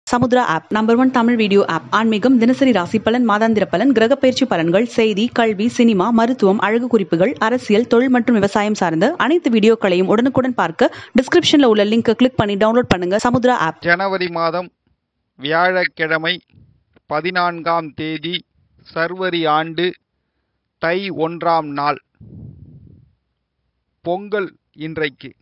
Samudra app number one Tamil video app ஆன்மீகம் தினசரி ராசி பலன் மாதாந்திர பலன் கிரக பயிற்சி பலன்கள் செய்தி கல்வி சினிமா மருத்துவம் அழகு குறிப்புகள் அரசியல் தொழில் மற்றும் விவசாயம் சார்ந்த அனைத்து வீடியோக்களையும் உடனுக்குடன் பார்க்க டிஸ்கிரிப்ஷன்ல உள்ள லிங்கை கிளிக் பண்ணி டவுன்லோட் பண்ணுங்க சமுத்ரா ஆப் ஜனவரி மாதம் வியாழக்கிழமை பதினான்காம் தேதி சர்வரி ஆண்டு தை ஒன்றாம் நாள் பொங்கல் இன்றைக்கு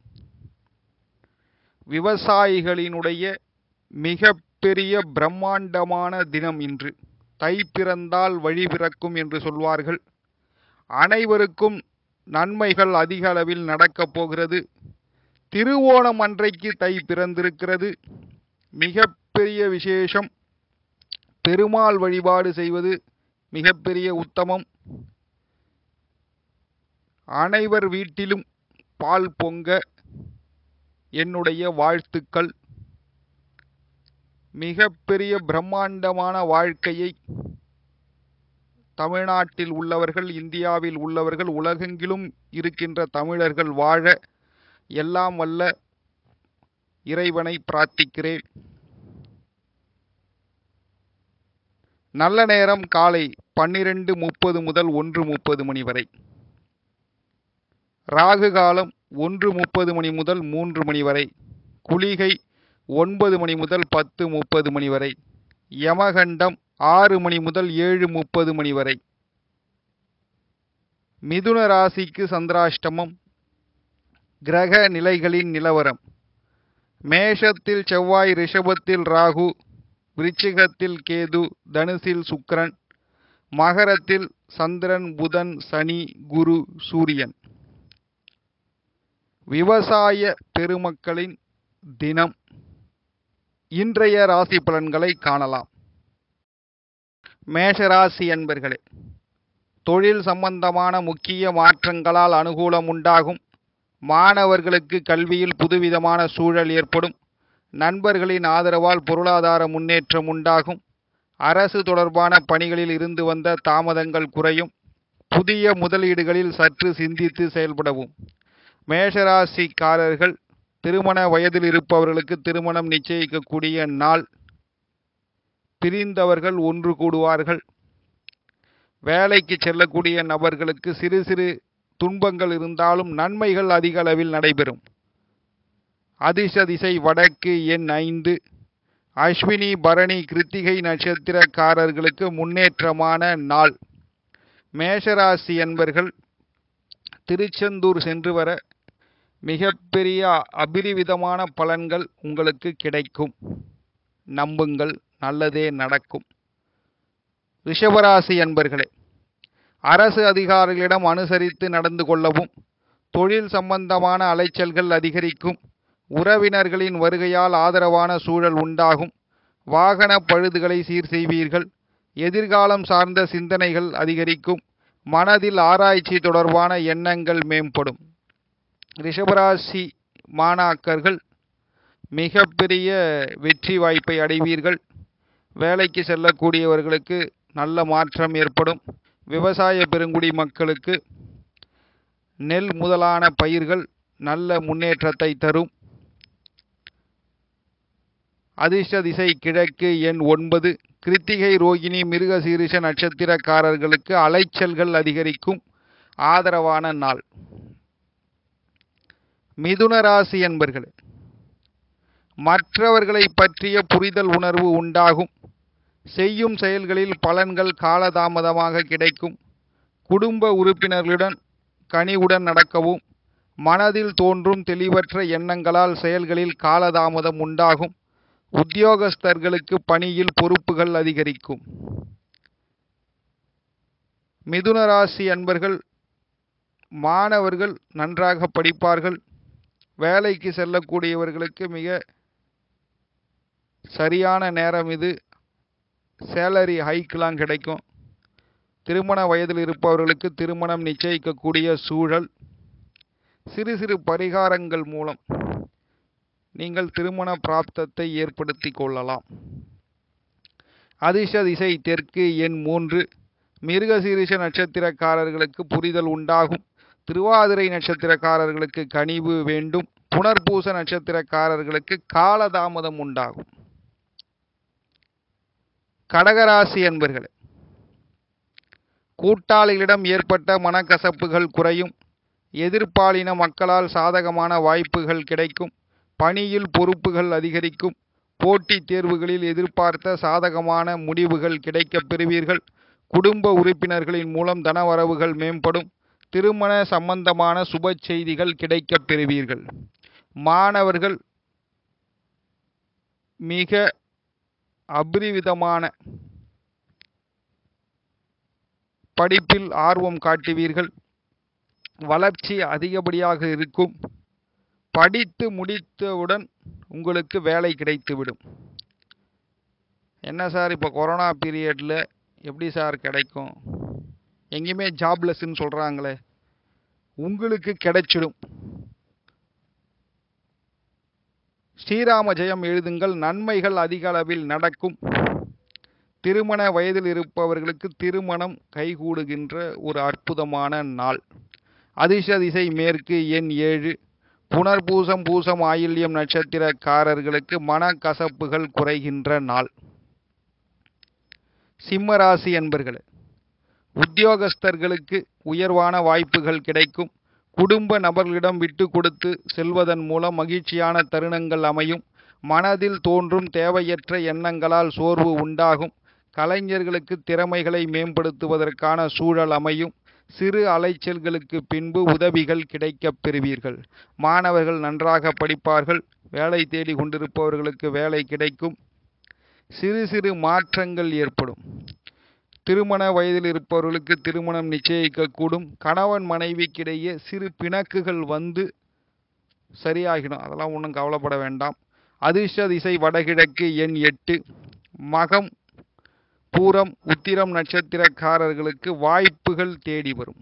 விவசாயிகளினுடைய மிகப்பெரிய பிரம்மாண்டமான தினம் இன்று தை பிறந்தால் வழி பிறக்கும் என்று சொல்வார்கள் அனைவருக்கும் நன்மைகள் அதிக அளவில் நடக்கப் போகிறது திருவோணம் அன்றைக்கு தை பிறந்திருக்கிறது மிகப்பெரிய விசேஷம் பெருமாள் வழிபாடு செய்வது மிகப்பெரிய உத்தமம் அனைவர் வீட்டிலும் பால் பொங்க என்னுடைய வாழ்த்துக்கள் மிகப்பெரிய பிரம்மாண்டமான வாழ்க்கையை தமிழ்நாட்டில் உள்ளவர்கள் இந்தியாவில் உள்ளவர்கள் உலகெங்கிலும் இருக்கின்ற தமிழர்கள் வாழ எல்லாம் வல்ல இறைவனை பிரார்த்திக்கிறேன் நல்ல நேரம் காலை பன்னிரெண்டு முப்பது முதல் ஒன்று முப்பது மணி வரை ராகு காலம் ஒன்று முப்பது மணி முதல் மூன்று மணி வரை குளிகை ஒன்பது மணி முதல் பத்து முப்பது மணி வரை யமகண்டம் ஆறு மணி முதல் ஏழு முப்பது மணி வரை மிதுன ராசிக்கு சந்திராஷ்டமம் கிரக நிலைகளின் நிலவரம் மேஷத்தில் செவ்வாய் ரிஷபத்தில் ராகு விருச்சிகத்தில் கேது தனுசில் சுக்கிரன் மகரத்தில் சந்திரன் புதன் சனி குரு சூரியன் விவசாய பெருமக்களின் தினம் இன்றைய ராசி பலன்களை காணலாம் மேஷராசி என்பர்களே தொழில் சம்பந்தமான முக்கிய மாற்றங்களால் அனுகூலம் உண்டாகும் மாணவர்களுக்கு கல்வியில் புதுவிதமான சூழல் ஏற்படும் நண்பர்களின் ஆதரவால் பொருளாதார முன்னேற்றம் உண்டாகும் அரசு தொடர்பான பணிகளில் இருந்து வந்த தாமதங்கள் குறையும் புதிய முதலீடுகளில் சற்று சிந்தித்து செயல்படவும் மேஷராசிக்காரர்கள் திருமண வயதில் இருப்பவர்களுக்கு திருமணம் நிச்சயிக்கக்கூடிய நாள் பிரிந்தவர்கள் ஒன்று கூடுவார்கள் வேலைக்கு செல்லக்கூடிய நபர்களுக்கு சிறு சிறு துன்பங்கள் இருந்தாலும் நன்மைகள் அதிக அளவில் நடைபெறும் அதிர்ஷ்ட திசை வடக்கு எண் ஐந்து அஸ்வினி பரணி கிருத்திகை நட்சத்திரக்காரர்களுக்கு முன்னேற்றமான நாள் மேஷராசி என்பர்கள் திருச்செந்தூர் சென்று வர மிகப்பெரிய அபிரிவிதமான பலன்கள் உங்களுக்கு கிடைக்கும் நம்புங்கள் நல்லதே நடக்கும் ரிஷபராசி என்பர்களே அரசு அதிகாரிகளிடம் அனுசரித்து நடந்து கொள்ளவும் தொழில் சம்பந்தமான அலைச்சல்கள் அதிகரிக்கும் உறவினர்களின் வருகையால் ஆதரவான சூழல் உண்டாகும் வாகன பழுதுகளை சீர் செய்வீர்கள் எதிர்காலம் சார்ந்த சிந்தனைகள் அதிகரிக்கும் மனதில் ஆராய்ச்சி தொடர்பான எண்ணங்கள் மேம்படும் ரிஷபராசி மாணாக்கர்கள் மிகப்பெரிய வெற்றி வாய்ப்பை அடைவீர்கள் வேலைக்கு செல்லக்கூடியவர்களுக்கு நல்ல மாற்றம் ஏற்படும் விவசாய பெருங்குடி மக்களுக்கு நெல் முதலான பயிர்கள் நல்ல முன்னேற்றத்தை தரும் அதிர்ஷ்ட திசை கிழக்கு எண் ஒன்பது கிருத்திகை ரோகிணி மிருகசீரிஷ நட்சத்திரக்காரர்களுக்கு அலைச்சல்கள் அதிகரிக்கும் ஆதரவான நாள் மிதுன ராசி என்பர்களே மற்றவர்களை பற்றிய புரிதல் உணர்வு உண்டாகும் செய்யும் செயல்களில் பலன்கள் காலதாமதமாக கிடைக்கும் குடும்ப உறுப்பினர்களுடன் கனிவுடன் நடக்கவும் மனதில் தோன்றும் தெளிவற்ற எண்ணங்களால் செயல்களில் காலதாமதம் உண்டாகும் உத்தியோகஸ்தர்களுக்கு பணியில் பொறுப்புகள் அதிகரிக்கும் மிதுன ராசி அன்பர்கள் மாணவர்கள் நன்றாக படிப்பார்கள் வேலைக்கு செல்லக்கூடியவர்களுக்கு மிக சரியான நேரம் இது சேலரி ஹைக்கெலாம் கிடைக்கும் திருமண வயதில் இருப்பவர்களுக்கு திருமணம் நிச்சயிக்கக்கூடிய சூழல் சிறு சிறு பரிகாரங்கள் மூலம் நீங்கள் திருமண பிராப்தத்தை ஏற்படுத்தி கொள்ளலாம் அதிர்ஷ்ட திசை தெற்கு எண் மூன்று மிருகசீரிஷ நட்சத்திரக்காரர்களுக்கு புரிதல் உண்டாகும் திருவாதிரை நட்சத்திரக்காரர்களுக்கு கனிவு வேண்டும் புனர்பூச நட்சத்திரக்காரர்களுக்கு காலதாமதம் உண்டாகும் கடகராசி என்பர்களே கூட்டாளிகளிடம் ஏற்பட்ட மனக்கசப்புகள் குறையும் எதிர்ப்பாலின மக்களால் சாதகமான வாய்ப்புகள் கிடைக்கும் பணியில் பொறுப்புகள் அதிகரிக்கும் போட்டித் தேர்வுகளில் எதிர்பார்த்த சாதகமான முடிவுகள் கிடைக்கப் பெறுவீர்கள் குடும்ப உறுப்பினர்களின் மூலம் தனவரவுகள் மேம்படும் திருமண சம்பந்தமான சுப செய்திகள் கிடைக்கப் பெறுவீர்கள் மாணவர்கள் மிக அபரிவிதமான படிப்பில் ஆர்வம் காட்டுவீர்கள் வளர்ச்சி அதிகப்படியாக இருக்கும் படித்து முடித்தவுடன் உங்களுக்கு வேலை கிடைத்துவிடும் என்ன சார் இப்போ கொரோனா பீரியடில் எப்படி சார் கிடைக்கும் எங்கேயுமே ஜாப்லெஸ்ன்னு சொல்கிறாங்களே உங்களுக்கு கிடைச்சிடும் ஸ்ரீராம ஜெயம் எழுதுங்கள் நன்மைகள் அதிக அளவில் நடக்கும் திருமண வயதில் இருப்பவர்களுக்கு திருமணம் கைகூடுகின்ற ஒரு அற்புதமான நாள் அதிர்ஷ்ட திசை மேற்கு எண் ஏழு புனர்பூசம் பூசம் ஆயில்யம் நட்சத்திரக்காரர்களுக்கு மனக்கசப்புகள் குறைகின்ற நாள் சிம்மராசி என்பர்களே உத்தியோகஸ்தர்களுக்கு உயர்வான வாய்ப்புகள் கிடைக்கும் குடும்ப நபர்களிடம் விட்டு கொடுத்து செல்வதன் மூலம் மகிழ்ச்சியான தருணங்கள் அமையும் மனதில் தோன்றும் தேவையற்ற எண்ணங்களால் சோர்வு உண்டாகும் கலைஞர்களுக்கு திறமைகளை மேம்படுத்துவதற்கான சூழல் அமையும் சிறு அலைச்சல்களுக்கு பின்பு உதவிகள் கிடைக்கப் பெறுவீர்கள் மாணவர்கள் நன்றாக படிப்பார்கள் வேலை தேடி கொண்டிருப்பவர்களுக்கு வேலை கிடைக்கும் சிறு சிறு மாற்றங்கள் ஏற்படும் திருமண வயதில் இருப்பவர்களுக்கு திருமணம் நிச்சயிக்கக்கூடும் கணவன் மனைவிக்கிடையே சிறு பிணக்குகள் வந்து சரியாகிடும் அதெல்லாம் ஒன்றும் கவலைப்பட வேண்டாம் அதிர்ஷ்ட திசை வடகிழக்கு எண் எட்டு மகம் பூரம் உத்திரம் நட்சத்திரக்காரர்களுக்கு வாய்ப்புகள் தேடி வரும்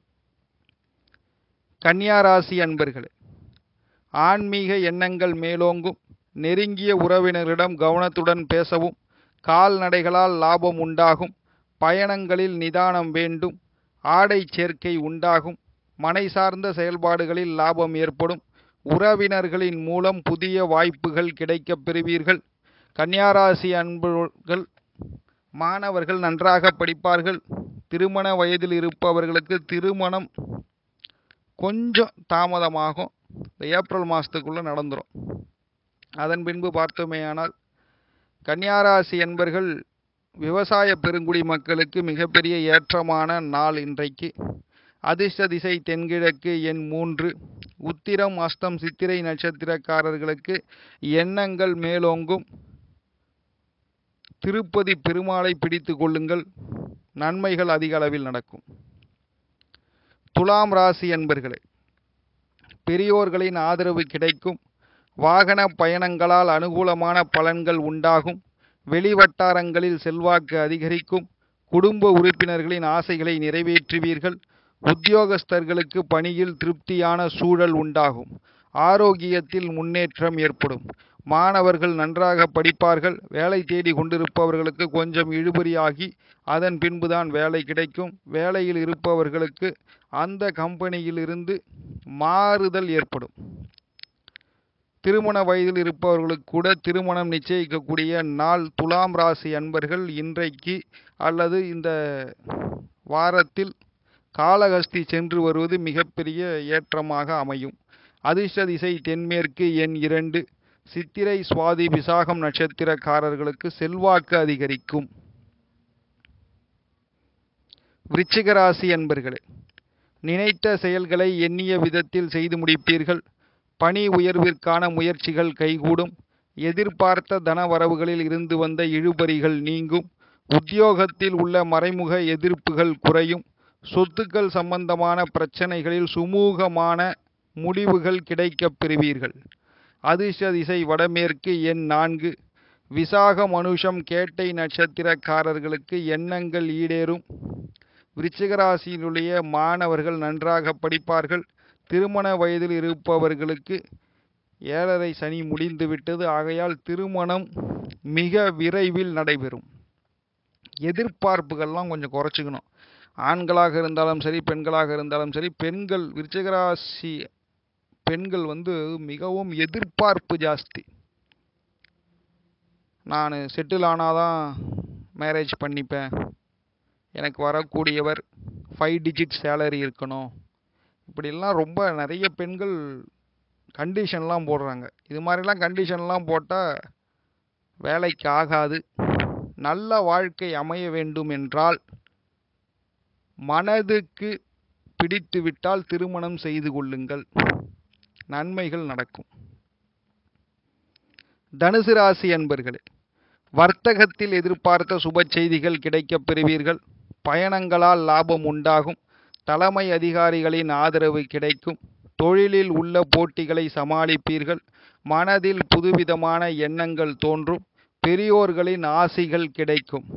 கன்னியாராசி அன்பர்களே ஆன்மீக எண்ணங்கள் மேலோங்கும் நெருங்கிய உறவினரிடம் கவனத்துடன் பேசவும் கால்நடைகளால் லாபம் உண்டாகும் பயணங்களில் நிதானம் வேண்டும் ஆடை சேர்க்கை உண்டாகும் மனை சார்ந்த செயல்பாடுகளில் லாபம் ஏற்படும் உறவினர்களின் மூலம் புதிய வாய்ப்புகள் கிடைக்கப் பெறுவீர்கள் கன்னியாராசி அன்பர்கள் மாணவர்கள் நன்றாக படிப்பார்கள் திருமண வயதில் இருப்பவர்களுக்கு திருமணம் கொஞ்சம் தாமதமாகும் இந்த ஏப்ரல் மாதத்துக்குள்ளே நடந்துடும் அதன் பின்பு பார்த்தோமேயானால் கன்னியாராசி என்பர்கள் விவசாய பெருங்குடி மக்களுக்கு மிகப்பெரிய ஏற்றமான நாள் இன்றைக்கு அதிர்ஷ்ட திசை தென்கிழக்கு எண் மூன்று உத்திரம் அஸ்தம் சித்திரை நட்சத்திரக்காரர்களுக்கு எண்ணங்கள் மேலோங்கும் திருப்பதி பெருமாளை பிடித்து கொள்ளுங்கள் நன்மைகள் அதிக அளவில் நடக்கும் துலாம் ராசி என்பர்களே பெரியோர்களின் ஆதரவு கிடைக்கும் வாகன பயணங்களால் அனுகூலமான பலன்கள் உண்டாகும் வெளிவட்டாரங்களில் செல்வாக்கு அதிகரிக்கும் குடும்ப உறுப்பினர்களின் ஆசைகளை நிறைவேற்றுவீர்கள் உத்தியோகஸ்தர்களுக்கு பணியில் திருப்தியான சூழல் உண்டாகும் ஆரோக்கியத்தில் முன்னேற்றம் ஏற்படும் மாணவர்கள் நன்றாக படிப்பார்கள் வேலை தேடி கொண்டிருப்பவர்களுக்கு கொஞ்சம் இழுபறியாகி அதன் பின்புதான் வேலை கிடைக்கும் வேலையில் இருப்பவர்களுக்கு அந்த கம்பெனியிலிருந்து மாறுதல் ஏற்படும் திருமண வயதில் இருப்பவர்களுக்கு கூட திருமணம் நிச்சயிக்கக்கூடிய நாள் துலாம் ராசி அன்பர்கள் இன்றைக்கு அல்லது இந்த வாரத்தில் காளகஸ்தி சென்று வருவது மிகப்பெரிய ஏற்றமாக அமையும் அதிர்ஷ்ட திசை தென்மேற்கு எண் இரண்டு சித்திரை சுவாதி விசாகம் நட்சத்திரக்காரர்களுக்கு செல்வாக்கு அதிகரிக்கும் விருச்சிக ராசி அன்பர்களே நினைத்த செயல்களை எண்ணிய விதத்தில் செய்து முடிப்பீர்கள் பணி உயர்விற்கான முயற்சிகள் கைகூடும் எதிர்பார்த்த தனவரவுகளில் இருந்து வந்த இழுபறிகள் நீங்கும் உத்தியோகத்தில் உள்ள மறைமுக எதிர்ப்புகள் குறையும் சொத்துக்கள் சம்பந்தமான பிரச்சனைகளில் சுமூகமான முடிவுகள் கிடைக்கப் பெறுவீர்கள் அதிர்ஷ்ட திசை வடமேற்கு எண் நான்கு விசாக மனுஷம் கேட்டை நட்சத்திரக்காரர்களுக்கு எண்ணங்கள் ஈடேறும் விருச்சிகராசியினுடைய மாணவர்கள் நன்றாக படிப்பார்கள் திருமண வயதில் இருப்பவர்களுக்கு ஏழரை சனி முடிந்துவிட்டது ஆகையால் திருமணம் மிக விரைவில் நடைபெறும் எதிர்பார்ப்புகள்லாம் கொஞ்சம் குறைச்சிக்கணும் ஆண்களாக இருந்தாலும் சரி பெண்களாக இருந்தாலும் சரி பெண்கள் விருச்சிகராசி பெண்கள் வந்து மிகவும் எதிர்பார்ப்பு ஜாஸ்தி நான் செட்டில் ஆனாதான் மேரேஜ் பண்ணிப்பேன் எனக்கு வரக்கூடியவர் ஃபைவ் டிஜிட் சேலரி இருக்கணும் இப்படிலாம் ரொம்ப நிறைய பெண்கள் கண்டிஷன்லாம் போடுறாங்க இது மாதிரிலாம் கண்டிஷன்லாம் போட்டால் வேலைக்கு ஆகாது நல்ல வாழ்க்கை அமைய வேண்டும் என்றால் மனதுக்கு பிடித்து விட்டால் திருமணம் செய்து கொள்ளுங்கள் நன்மைகள் நடக்கும் தனுசு ராசி அன்பர்களே வர்த்தகத்தில் எதிர்பார்த்த சுப செய்திகள் கிடைக்கப் பெறுவீர்கள் பயணங்களால் லாபம் உண்டாகும் தலைமை அதிகாரிகளின் ஆதரவு கிடைக்கும் தொழிலில் உள்ள போட்டிகளை சமாளிப்பீர்கள் மனதில் புதுவிதமான எண்ணங்கள் தோன்றும் பெரியோர்களின் ஆசிகள் கிடைக்கும்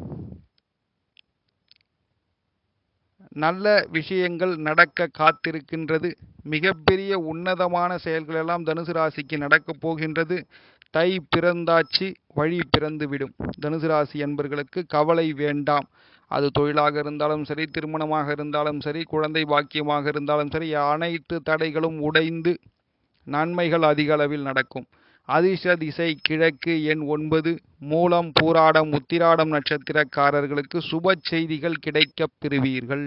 நல்ல விஷயங்கள் நடக்க காத்திருக்கின்றது மிகப்பெரிய உன்னதமான செயல்கள் எல்லாம் தனுசு ராசிக்கு நடக்கப் போகின்றது தை பிறந்தாச்சு வழி பிறந்துவிடும் தனுசு ராசி என்பர்களுக்கு கவலை வேண்டாம் அது தொழிலாக இருந்தாலும் சரி திருமணமாக இருந்தாலும் சரி குழந்தை பாக்கியமாக இருந்தாலும் சரி அனைத்து தடைகளும் உடைந்து நன்மைகள் அதிக அளவில் நடக்கும் அதிர்ஷ்ட திசை கிழக்கு எண் ஒன்பது மூலம் பூராடம் உத்திராடம் நட்சத்திரக்காரர்களுக்கு சுப செய்திகள் கிடைக்கப் பெறுவீர்கள்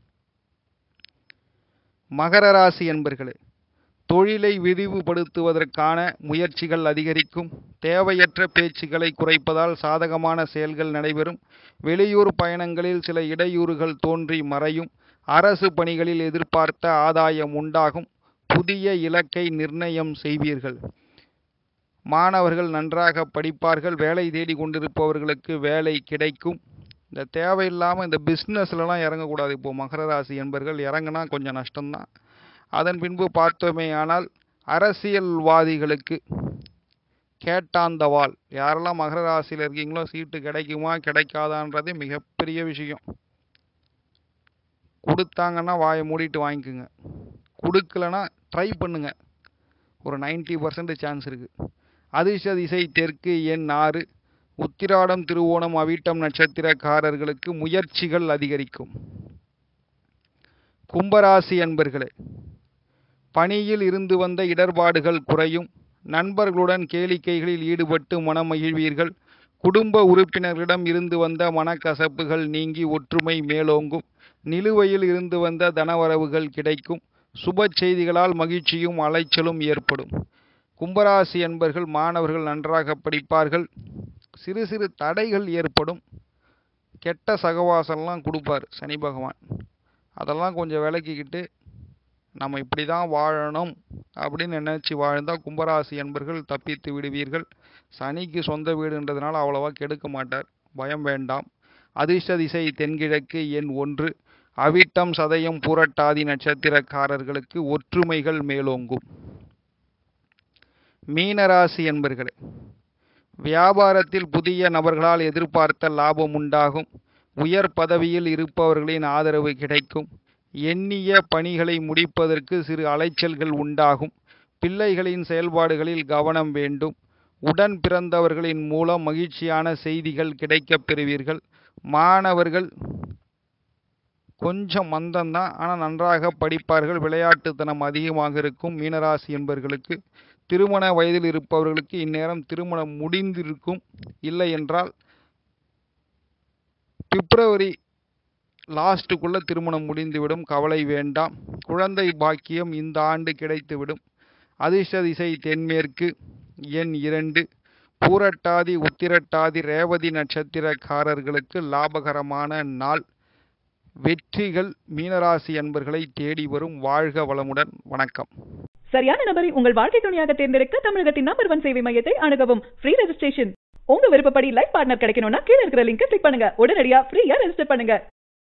மகர ராசி என்பர்களே தொழிலை விரிவுபடுத்துவதற்கான முயற்சிகள் அதிகரிக்கும் தேவையற்ற பேச்சுக்களை குறைப்பதால் சாதகமான செயல்கள் நடைபெறும் வெளியூர் பயணங்களில் சில இடையூறுகள் தோன்றி மறையும் அரசு பணிகளில் எதிர்பார்த்த ஆதாயம் உண்டாகும் புதிய இலக்கை நிர்ணயம் செய்வீர்கள் மாணவர்கள் நன்றாக படிப்பார்கள் வேலை தேடி கொண்டிருப்பவர்களுக்கு வேலை கிடைக்கும் இந்த தேவையில்லாமல் இந்த பிஸ்னஸ்லலாம் இறங்கக்கூடாது இப்போது மகர ராசி என்பர்கள் இறங்கினா கொஞ்சம் நஷ்டம்தான் அதன் பின்பு பார்த்தோமே ஆனால் அரசியல்வாதிகளுக்கு கேட்டாந்தவாள் யாரெல்லாம் மகர ராசியில் இருக்கீங்களோ சீட்டு கிடைக்குமா கிடைக்காதான்றது மிகப்பெரிய விஷயம் கொடுத்தாங்கன்னா வாயை மூடிட்டு வாங்கிக்கோங்க கொடுக்கலனா ட்ரை பண்ணுங்க ஒரு நைன்டி பர்சன்ட் சான்ஸ் இருக்குது அதிர்ஷ்ட திசை தெற்கு எண் ஆறு உத்திராடம் திருவோணம் அவிட்டம் நட்சத்திரக்காரர்களுக்கு முயற்சிகள் அதிகரிக்கும் கும்பராசி அன்பர்களே பணியில் இருந்து வந்த இடர்பாடுகள் குறையும் நண்பர்களுடன் கேளிக்கைகளில் ஈடுபட்டு மனமகிழ்வீர்கள் குடும்ப உறுப்பினர்களிடம் இருந்து வந்த மனக்கசப்புகள் நீங்கி ஒற்றுமை மேலோங்கும் நிலுவையில் இருந்து வந்த தனவரவுகள் கிடைக்கும் சுப செய்திகளால் மகிழ்ச்சியும் அலைச்சலும் ஏற்படும் கும்பராசி என்பர்கள் மாணவர்கள் நன்றாக படிப்பார்கள் சிறு சிறு தடைகள் ஏற்படும் கெட்ட சகவாசம்லாம் கொடுப்பார் சனி பகவான் அதெல்லாம் கொஞ்சம் விலக்கிக்கிட்டு நம்ம இப்படி தான் வாழணும் அப்படின்னு நினச்சி வாழ்ந்தால் கும்பராசி என்பர்கள் தப்பித்து விடுவீர்கள் சனிக்கு சொந்த வீடுன்றதுனால அவ்வளோவா கெடுக்க மாட்டார் பயம் வேண்டாம் அதிர்ஷ்ட திசை தென்கிழக்கு எண் ஒன்று அவிட்டம் சதயம் பூரட்டாதி நட்சத்திரக்காரர்களுக்கு ஒற்றுமைகள் மேலோங்கும் மீனராசி என்பர்களே வியாபாரத்தில் புதிய நபர்களால் எதிர்பார்த்த லாபம் உண்டாகும் உயர் பதவியில் இருப்பவர்களின் ஆதரவு கிடைக்கும் எண்ணிய பணிகளை முடிப்பதற்கு சிறு அலைச்சல்கள் உண்டாகும் பிள்ளைகளின் செயல்பாடுகளில் கவனம் வேண்டும் உடன் பிறந்தவர்களின் மூலம் மகிழ்ச்சியான செய்திகள் கிடைக்கப் பெறுவீர்கள் மாணவர்கள் கொஞ்சம் மந்தம்தான் ஆனால் நன்றாக படிப்பார்கள் விளையாட்டுத்தனம் அதிகமாக இருக்கும் மீனராசி என்பவர்களுக்கு திருமண வயதில் இருப்பவர்களுக்கு இந்நேரம் திருமணம் முடிந்திருக்கும் இல்லை என்றால் பிப்ரவரி லாஸ்ட்டுக்குள்ளே திருமணம் முடிந்துவிடும் கவலை வேண்டாம் குழந்தை பாக்கியம் இந்த ஆண்டு கிடைத்துவிடும் அதிர்ஷ்ட திசை தென்மேற்கு எண் இரண்டு பூரட்டாதி உத்திரட்டாதி ரேவதி நட்சத்திரக்காரர்களுக்கு லாபகரமான நாள் வெற்றிகள் மீனராசி அன்பர்களை தேடி வரும் வாழ்க வளமுடன் வணக்கம் சரியான நபரை உங்கள் வாழ்க்கை துணையாக தேர்ந்தெடுக்க தமிழகத்தின் நம்பர் ஒன் சேவை மையத்தை அணுகவும் ஃப்ரீ ரெஜிஸ்ட்ரேஷன் உங்க விருப்பப்படி லைஃப் பார்ட்னர் கிடைக்கணும்னா கீழ இருக்கிற லிங்கை கிளிக் பண்ணுங்க உடனடியா ஃப்ரீயா ரெஜிஸ்டர் பண்ணுங்க